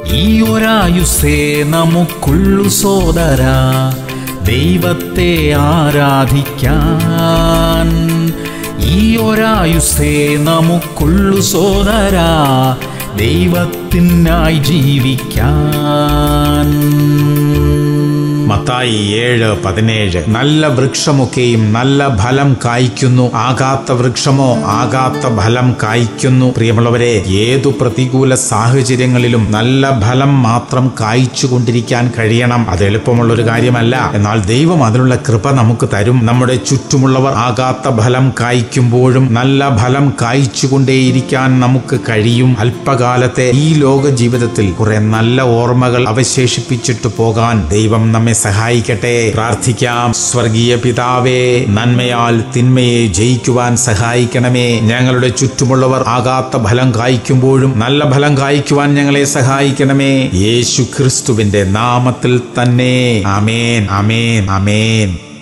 ഈ ഒരായുസേ നമുക്കുള്ളു സോദര ദൈവത്തെ ആരാധിക്കാൻ ഈ ഒരായുസേ നമുക്കുള്ളു സോദര ദൈവത്തിനായി ജീവിക്കാൻ മത്തായി ഏഴ് പതിനേഴ് നല്ല വൃക്ഷമൊക്കെയും നല്ല ഫലം കായ്ക്കുന്നു ആകാത്ത വൃക്ഷമോ ആകാത്ത ഫലം കായ്ക്കുന്നു പ്രിയമുള്ളവരെ ഏതു പ്രതികൂല സാഹചര്യങ്ങളിലും നല്ല ഫലം മാത്രം കായ്ച്ചു കൊണ്ടിരിക്കാൻ കഴിയണം അത് എളുപ്പമുള്ള ഒരു കാര്യമല്ല എന്നാൽ ദൈവം അതിനുള്ള കൃപ നമുക്ക് തരും നമ്മുടെ ചുറ്റുമുള്ളവർ ആകാത്ത ഫലം കായ്ക്കുമ്പോഴും നല്ല ഫലം കായ്ച്ചുകൊണ്ടേയിരിക്കാൻ നമുക്ക് കഴിയും അല്പകാലത്തെ ഈ ലോക ജീവിതത്തിൽ കുറെ നല്ല ഓർമ്മകൾ അവശേഷിപ്പിച്ചിട്ട് പോകാൻ ദൈവം നമ്മെ സഹായിക്കട്ടെ പ്രാർത്ഥിക്കാം സ്വർഗീയ പിതാവേ നന്മയാൽ തിന്മയെ ജയിക്കുവാൻ സഹായിക്കണമേ ഞങ്ങളുടെ ചുറ്റുമുള്ളവർ ആകാത്ത ഫലം കായ്ക്കുമ്പോഴും നല്ല ഫലം കായ്ക്കുവാൻ ഞങ്ങളെ സഹായിക്കണമേ യേശു ക്രിസ്തുവിന്റെ നാമത്തിൽ തന്നെ അമേൻ അമേൻ അമേൻ